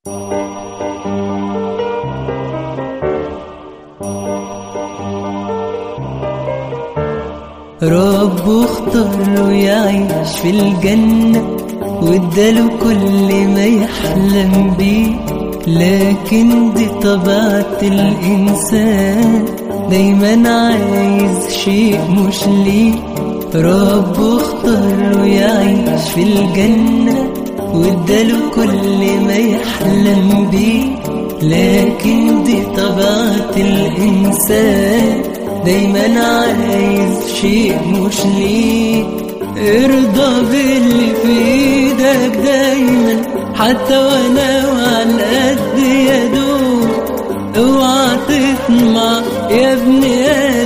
ربه اختار له يعيش في الجنة واداله كل ما يحلم بيه لكن دي طبيعة الإنسان دايما عايز شيء مش ليه ربه اختار له يعيش في الجنة واداله كل ما يحلم بيه لكن دي طبيعة الإنسان دايما عايز شيء مش ليه ارضى باللي في ايدك دايما حتى وانا وعلى قد يا دوب اوعى تطمع يا ابني